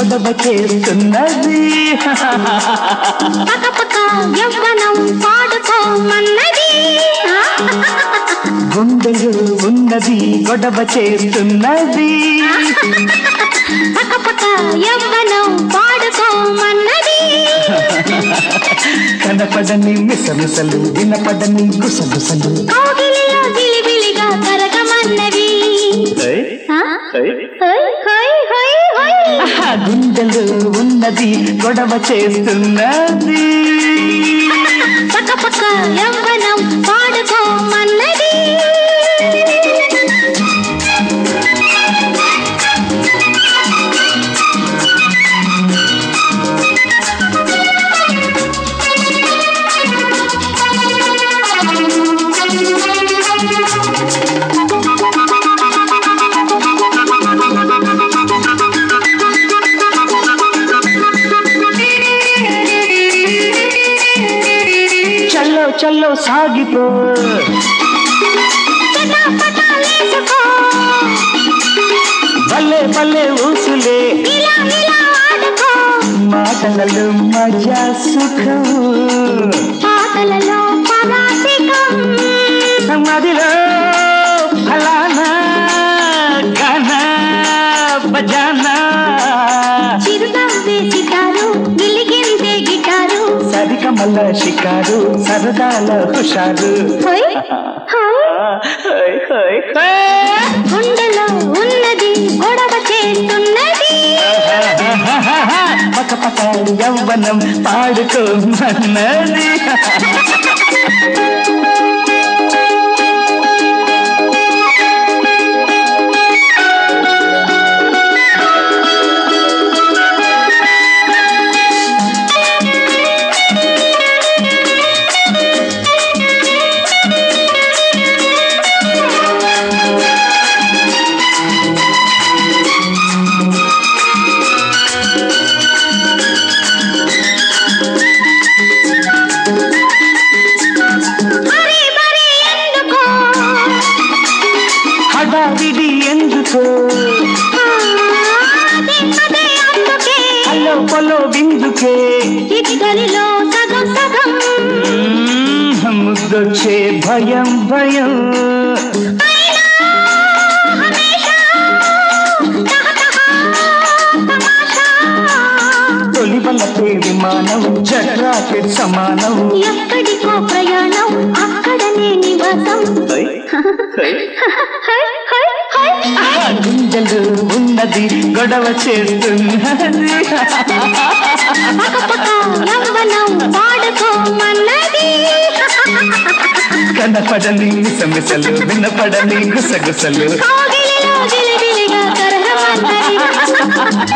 గొడవ చేస్తున్నది పక పక యవ్వనం పాడుకోమన్నది గుండెలు ఉన్నది గొడవ చేస్తున్నది పక పక యవ్వనం పాడుకోమన్నది కనపడని మిసమిసలు వినపడని గుసగుసలు కోగిలిలో జిలిబిలిగా కరగమన్నవి ఆ? హోయ్, హోయ్, హోయ్, హోయ్. ఆహా, గుండెలు ఉన్నది గొడవ చేస్తున్నది పక పక యవ్వనం పాడుకోమన్నది చల్లో చల్లో సాగిపో చటాపటాలేసుకో. భలే భలే ఊసులే ఇలా ఇలా ఆడుకో. మాటలలో మజా సుఖం పాటలలో పరాసికం. మదిలో ఫలానా గానా బజానా చిరునవ్వే సితారు, వెలిగిందే గిటారు. సరికమల్ల షికారు సరదాల హుషారు హోయ్, హోయ్. హోయ్, హోయ్, హోయ్. గుండెలో ఉన్నది గొడవ చేస్తున్నది పక పక యవ్వనం పాడుకోమన్నది మరి మరి ఎందుకో హడావిడి ఎందుకో ఆ, అదే అదే అందుకే అల్లో పొలో బిందుకే ఇద్దరిలో సగం సగం మ్మ్, ముద్దొచ్చే భయం భయం అయినా హమేషా తహతహా తమాషా తొలి వలపే విమానం చక్రాకి సమానం ఎక్కడికో ప్రయాణం అక్కడనే నివాసం హై, హై, హై. ఆ గుండెలు ఉన్నది గొడవ చేస్తున్నది పకపక యవ్వనం పాడుకోమన్నది కనపడని మిసమిసలు వినపడని గుసగుసలు కోగిలిలో గిలిబిలిగా కరగమన్నది